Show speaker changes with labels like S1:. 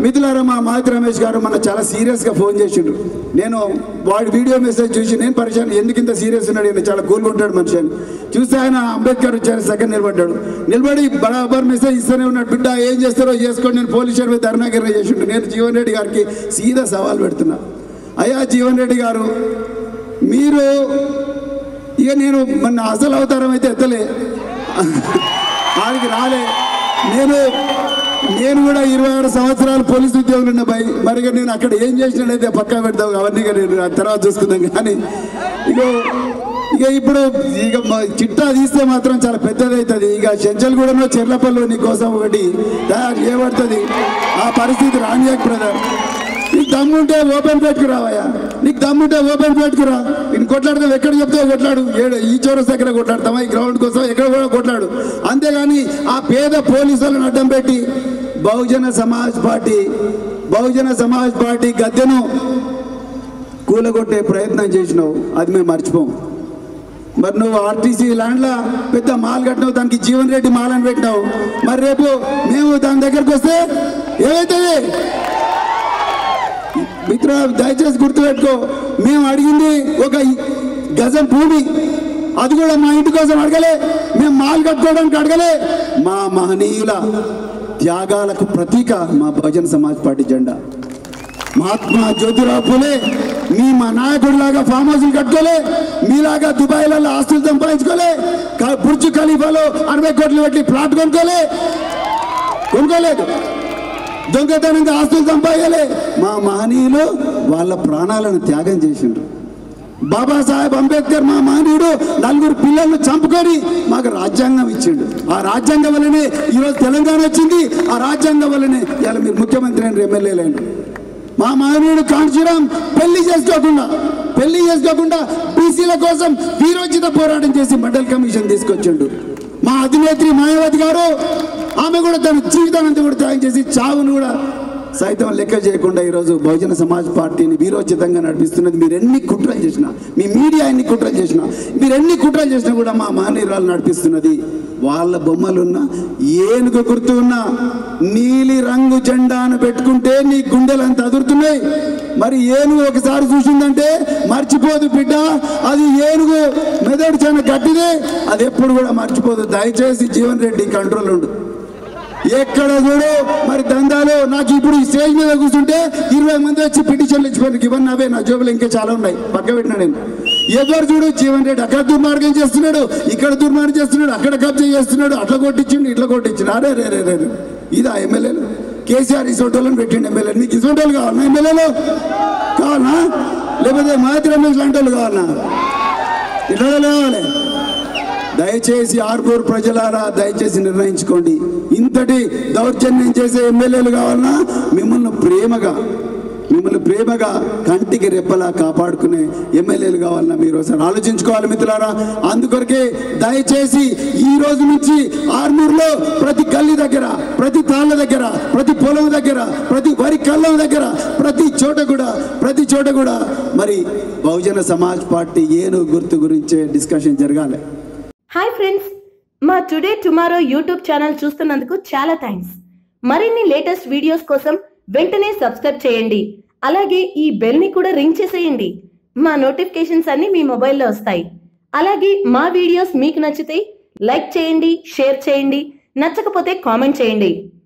S1: మిథులారా మా మారుతి రమేష్ గారు మన చాలా సీరియస్గా ఫోన్ చేసిండ్రు నేను వాడి వీడియో మెసేజ్ చూసి నేను పరిచయం ఎందుకు ఇంత సీరియస్ ఉన్నాడు ఈయన చాలా కూల్గా ఉంటాడు మనిషి అని చూస్తే ఆయన అంబేద్కర్ వచ్చారు సెకండ్ నిలబడ్డాడు నిలబడి బరాబర్ మెసేజ్ ఇస్తూనే ఉన్నాడు బిడ్డ ఏం చేస్తారో చేసుకోండి నేను పోలీస్ స్టేషన్ మీద ధర్నాగిరి చేసిండు నేను జీవన్ రెడ్డి గారికి సీదా సవాల్ పెడుతున్నా అయ్యా జీవన్ రెడ్డి గారు మీరు ఇక నేను మన అసలు అవతారం అయితే ఎత్తలే ఆడికి రాలే నేను నేను కూడా ఇరవై ఆరు సంవత్సరాలు పోలీసు ఉద్యోగులు ఉన్న భయ్ మరి ఇక నేను అక్కడ ఏం చేసినాడైతే పక్కా పెడతావు అవన్నీ ఇక నేను ఆ తర్వాత చూసుకుందాం కానీ ఇక ఇక ఇప్పుడు ఇక మా చిట్టా తీస్తే మాత్రం చాలా పెద్దది అవుతుంది ఇక చెంచల్ కూడా చెర్లపల్లి నీ కోసం ఒకటి తయారు చేయబడుతుంది ఆ పరిస్థితి రానియక్ బ్రదర్ నీకు దమ్ముంటే ఓపెన్ ప్లేట్కి రావయ్యా నీకు దమ్ముంటే ఓపెన్ ప్లేట్కి రా నేను కొట్లాడతాం ఎక్కడ చెప్తావు కొట్లాడు ఏడు ఈ చోరస్ దగ్గర కొట్లాడతామా ఈ గ్రౌండ్ కోసం ఎక్కడ కూడా కొట్లాడు అంతేగాని ఆ పేద పోలీసులను అడ్డం పెట్టి బహుజన సమాజ్ పార్టీ బహుజన సమాజ్ పార్టీ గద్దెను కూలగొట్టే ప్రయత్నం చేసినావు అది మేము మర్చిపోం మరి నువ్వు ఆర్టీసీ ల్యాండ్లో పెద్ద మాల్ కట్టినావు దానికి జీవన్ రెడ్డి మాల్ అని పెట్టినావు మరి రేపు మేము దాని దగ్గరకు వస్తే ఏమవుతుంది మిత్ర దయచేసి గుర్తుపెట్టుకో మేము అడిగింది ఒక గజం భూమి అది కూడా మా ఇంటి కోసం అడగలే మేము మాల్ కట్టుకోవడానికి అడగలే మా మహనీయుల త్యాగాలకు ప్రతీక మా బహుజన సమాజ్ పార్టీ జెండా మహాత్మా జ్యోతిరావు పూలే మీ మా నాయకుడిలాగా ఫామ్ హౌస్లు కట్టుకోలే మీలాగా దుబాయ్లలో ఆస్తులు సంపాదించుకోలే క- బుర్జ్ ఖలీఫాలో అరవై కోట్లు పెట్టి ప్లాట్ కొనుక్కోలే కొనుక్కోలేదు దొంగతనంగా ఆస్తులు సంపాదలే మా మహనీయులు వాళ్ళ ప్రాణాలను త్యాగం చేసిండ్రు బాబాసాహెబ్ అంబేద్కర్ మా మహనీయుడు నలుగురు పిల్లలను చంపుకొని మాకు రాజ్యాంగం ఇచ్చిండు ఆ రాజ్యాంగం వల్లనే ఈరోజు తెలంగాణ వచ్చింది ఆ రాజ్యాంగం వల్లనే ఇలా మీరు ముఖ్యమంత్రి అయిన ఎమ్మెల్యేలైన మా మహనీయుడు కాంచీరామ్ పెళ్లి చేసుకోకుండా పెళ్లి చేసుకోకుండా బీసీల కోసం వీరోచిత పోరాటం చేసి మండల్ కమిషన్ తీసుకొచ్చిండు మా అధినేత్రి మాయావతి గారు ఆమె కూడా తన జీవితానంతా కూడా త్యాగం చేసి చావును కూడా సైతం లెక్క చేయకుండా ఈరోజు బహుజన సమాజ్ పార్టీని వీరోచితంగా నడిపిస్తున్నది మీరు ఎన్ని కుట్రలు చేసినా మీ మీడియా ఎన్ని కుట్రలు చేసినా మీరు ఎన్ని కుట్రలు చేసినా కూడా మా మహనీయురాలు నడిపిస్తున్నది వాళ్ళ బొమ్మలున్న ఏనుగు గుర్తు ఉన్న నీలి రంగు జెండాను పెట్టుకుంటే నీ గుండెలు అంత అదురుతున్నాయి మరి ఏనుగు ఒకసారి చూసిందంటే మర్చిపోదు బిడ్డ అది ఏనుగు మెదడు చాలా గట్టిదే అది ఎప్పుడు కూడా మర్చిపోదు దయచేసి జీవన్ రెడ్డి కంట్రోల్ ఉండు ఎక్కడ చూడు మరి దందాలు నాకు ఇప్పుడు ఈ స్టేజ్ మీద కూర్చుంటే ఇరవై మంది వచ్చి పిటిషన్లు ఇచ్చిపోయిన ఇవన్నీ అవే నా జోబులు ఇంకా చాలా ఉన్నాయి పక్క పెట్టినా నేను ఎవరు చూడు జీవన్ రెడ్డి అక్కడ దుర్మార్గం చేస్తున్నాడు ఇక్కడ దుర్మార్గం చేస్తున్నాడు అక్కడ కబ్జా చేస్తున్నాడు అట్లా కొట్టించిండు ఇట్లా కొట్టించిండు అరే రే రే రే రే. ఇదా ఎమ్మెల్యేలు కేసీఆర్ ఇసోటోళ్ళని పెట్టిండు ఎమ్మెల్యేలు మీకు ఇసోటోళ్ళు కావాలన్నా ఎమ్మెల్యేలు కావాలనా లేకపోతే మాతి రమేష్ లాంటి వాళ్ళు కావాలన్నా ఇట్లా కావాలి దయచేసి ఆర్పూర్ ప్రజలారా దయచేసి నిర్ణయించుకోండి ఇంతటి దౌర్జన్యం చేసే ఎమ్మెల్యేలు కావాలన్నా మిమ్మల్ని ప్రేమగా మిమ్మల్ని ప్రేమగా కంటికి రెప్పలా కాపాడుకునే ఎమ్మెల్యేలు కావాలన్నా మీరు ఒకసారి ఆలోచించుకోవాలి మిత్రులారా అందుకొరకే దయచేసి ఈ రోజు నుంచి ఆర్మూర్లో ప్రతి గల్లీ దగ్గర ప్రతి తాళ్ళ దగ్గర ప్రతి పొలం దగ్గర ప్రతి వరి కళ్ళం దగ్గర ప్రతి చోట కూడా ప్రతి చోట కూడా మరి బహుజన సమాజ్ పార్టీ ఏను గుర్తు గురించే డిస్కషన్ జరగాలి
S2: హాయ్ ఫ్రెండ్స్ మా టుడే టుమారో యూట్యూబ్ ఛానల్ చూస్తున్నందుకు చాలా థ్యాంక్స్ మరిన్ని లేటెస్ట్ వీడియోస్ కోసం వెంటనే సబ్స్క్రైబ్ చేయండి అలాగే ఈ బెల్ ని కూడా రింగ్ చేసేయండి మా నోటిఫికేషన్స్ అన్ని మీ మొబైల్లో వస్తాయి అలాగే మా వీడియోస్ మీకు నచ్చితే లైక్ చేయండి షేర్ చేయండి నచ్చకపోతే కామెంట్ చేయండి